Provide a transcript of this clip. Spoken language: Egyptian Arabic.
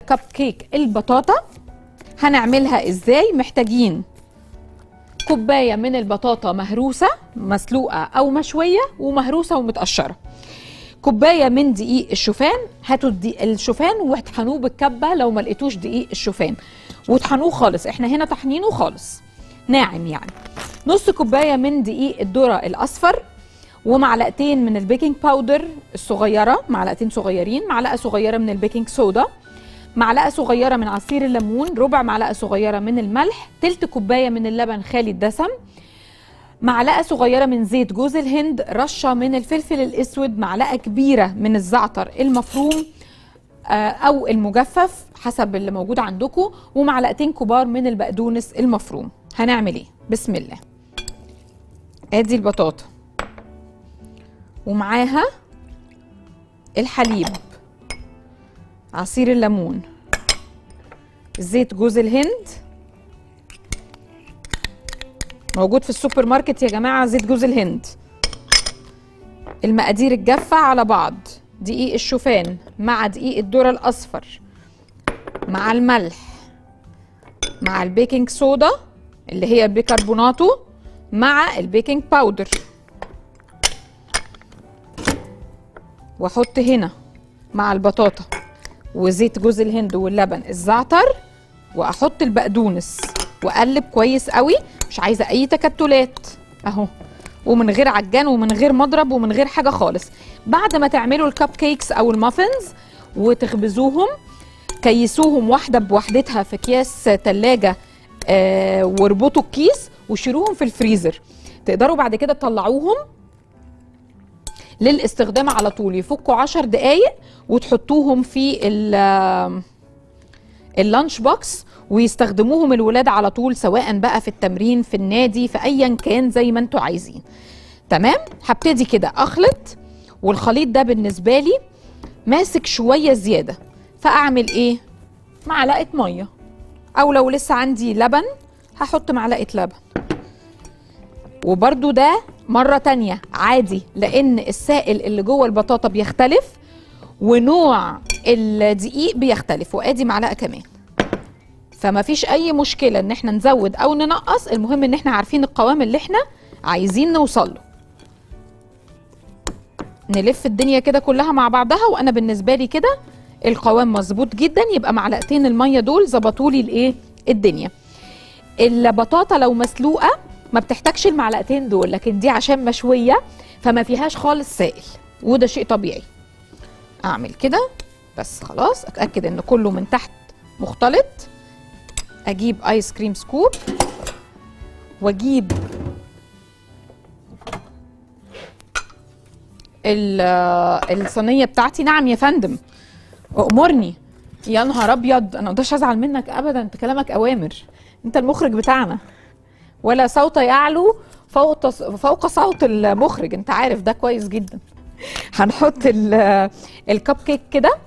كب كيك البطاطا هنعملها ازاي محتاجين كوبايه من البطاطا مهروسه مسلوقه او مشويه ومهروسه ومتقشره كوبايه من دقيق الشوفان هاتوا الدقيق الشوفان واطحنوه بالكبه لو ما لقيتوش دقيق الشوفان وطحنوه خالص احنا هنا طحنينه خالص ناعم يعني نص كوبايه من دقيق الذره الاصفر ومعلقتين من البيكنج باودر الصغيره معلقتين صغيرين معلقه صغيره من البيكنج صودا معلقه صغيره من عصير الليمون ربع معلقه صغيره من الملح تلت كوبايه من اللبن خالي الدسم معلقه صغيره من زيت جوز الهند رشه من الفلفل الاسود معلقه كبيره من الزعتر المفروم آه، او المجفف حسب اللي موجود عندكم ومعلقتين كبار من البقدونس المفروم هنعمل ايه بسم الله ادي البطاطا ومعاها الحليب عصير الليمون زيت جوز الهند موجود في السوبر ماركت يا جماعه زيت جوز الهند المقادير الجافه على بعض دقيق الشوفان مع دقيق الذره الاصفر مع الملح مع البيكنج صودا اللي هي بيكربوناتو مع البيكنج باودر واحط هنا مع البطاطا وزيت جوز الهند واللبن الزعتر واحط البقدونس واقلب كويس قوي مش عايزه اي تكتلات اهو ومن غير عجان ومن غير مضرب ومن غير حاجه خالص بعد ما تعملوا الكب كيكس او المافنز وتخبزوهم كيسوهم واحده بوحدتها في اكياس تلاجة آه واربطوا الكيس وشيلوهم في الفريزر تقدروا بعد كده تطلعوهم للاستخدام على طول يفكوا عشر دقايق وتحطوهم في ال- اللانش بوكس ويستخدموهم الولاد على طول سواء بقى في التمرين في النادي في ايا كان زي ما انتوا عايزين تمام هبتدي كده اخلط والخليط ده بالنسبه لي ماسك شويه زياده فاعمل ايه معلقه ميه او لو لسه عندي لبن هحط معلقه لبن وبرده ده مرة تانية عادي لأن السائل اللي جوه البطاطا بيختلف ونوع الدقيق بيختلف وادي معلقة كمان فما فيش أي مشكلة إن احنا نزود أو ننقص المهم إن احنا عارفين القوام اللي احنا عايزين نوصل له نلف الدنيا كده كلها مع بعضها وأنا بالنسبة لي كده القوام مظبوط جدا يبقى معلقتين المية دول ظبطوا لي الإيه الدنيا البطاطا لو مسلوقة ما بتحتاجش المعلقتين دول لكن دي عشان مشويه فما فيهاش خالص سائل وده شيء طبيعي اعمل كده بس خلاص اتاكد ان كله من تحت مختلط اجيب ايس كريم سكوب واجيب ال- الصينيه بتاعتي نعم يا فندم امرني يا نهار ابيض انا ما اقدرش ازعل منك ابدا انت كلامك اوامر انت المخرج بتاعنا ولا صوت يعلو فوق فوق صوت المخرج انت عارف ده كويس جدا هنحط ال- الكب كيك كده